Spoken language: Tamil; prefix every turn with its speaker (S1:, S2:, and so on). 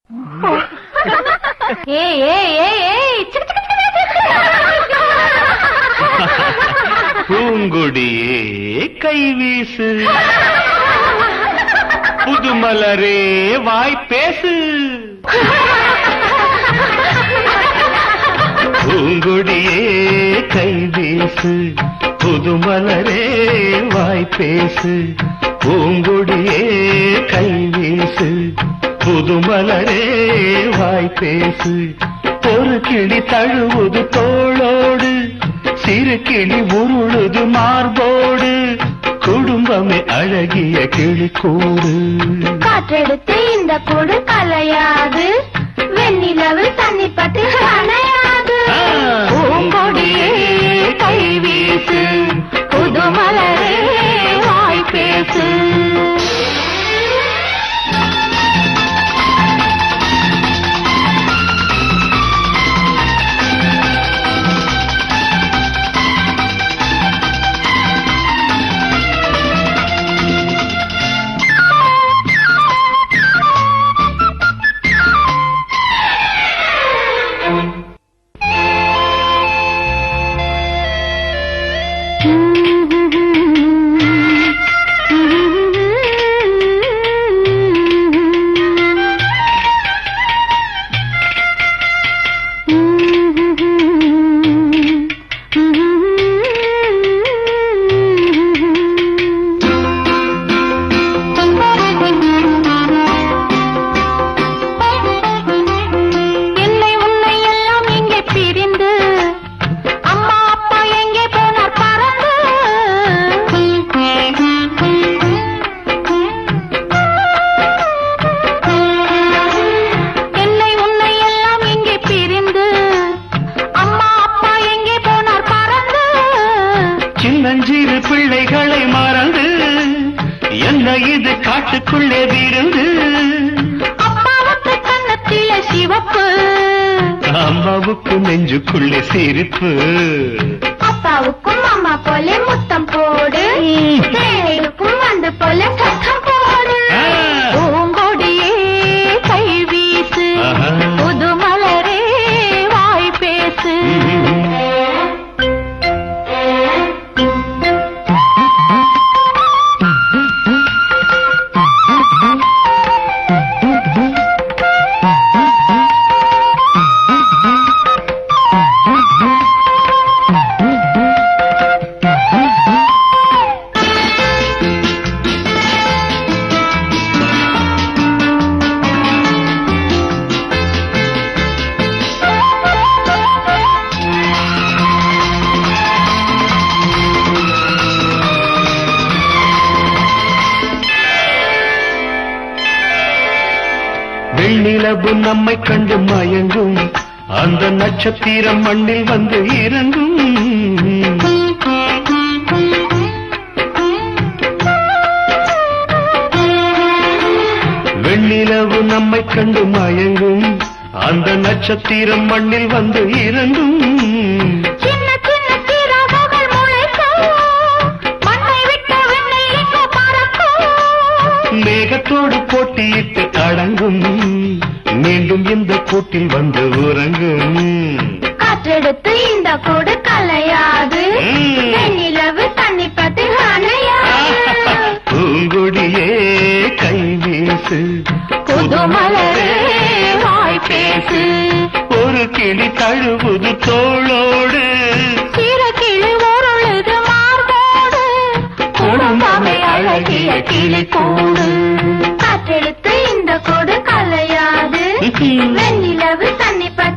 S1: ஏய் ஏய் ஏய் ஏய் சிக்கு, சிக்கு, சிக்கு, சிக்கு.
S2: பூங்கொடியே கை வீசு புதுமலரே வாய் பேசு பூங்கொடியே கை வீசு புதுமலரே வாய் பேசு பூங்கொடியே கை வீசு புதுமலரே வாய் பேசு ஒரு கிளி தழுவுது தோளோடு சிறு கிளி உருளுது மார்போடு குடும்பமே அழகிய கிளி கூடு
S1: காற்றெடுத்து இந்த கூடு கலையாது வெண்ணிலவு தண்ணி பட்டு அணையாது பூங்கொடியே கை வீசு புதுமலரே வாய் பேசு என்னை உன்னை எல்லாம் இங்கே பிரிந்து அம்மா அப்பா எங்கே போனார் பறந்து என்னை உன்னை எல்லாம் இங்கே பிரிந்து அம்மா அப்பா எங்கே போனார் பறந்து
S2: சின்னஞ்சிறு பிள்ளைகளை மறந்து என்ன இது காட்டுக்குள்ளே விருந்து
S1: அப்பாவுக்கு கண்ணத்தில சிவப்பு
S2: அம்மாவுக்கு நெஞ்சுக்குள்ளே சிரிப்பு
S1: அப்பாவுக்கும் அம்மா போல முத்தம் போடு தேனுக்கும் வந்து போல சத்தம் போடு
S2: ஆ.
S1: பூங்கொடியே கை வீசு
S2: ஆஹா.
S1: புது மலரே வாய் பேசு
S2: வெண்ணிலவு நம்மை கண்டு மயங்கும் அந்த நட்சத்திரம் மண்ணில் வந்து இறங்கும் வெண்ணிலவு நம்மை கண்டு மயங்கும் அந்த நட்சத்திரம் மண்ணில் வந்து இறங்கும்
S1: சின்ன சின்ன சிறகுகள் முளைக்கும் மண்ணை விட்டு விண்ணில் எங்கோ பறக்கும்
S2: மேகத்தோடு போட்டியிட்டு அடங்கும் மீண்டும் இந்த கூட்டில் வந்து உறங்கும்
S1: காற்றெடுத்து இந்த கூடு கலையாது
S2: ம்.
S1: வெண்ணிலவு தண்ணி பட்டு அணையாது
S2: பூங்கொடியே கை வீசு
S1: புது மலரே வாய் பேசு
S2: ஒரு கிளி தழுவுது தோளோடு
S1: சிறு கிளி உருளுது மார்போடு குடும்பமே அழகிய கிளி கூடு காற்றெடுத்து இந்த கூடு கலையாது வெண்ணிலவு தண்ணி பட்டு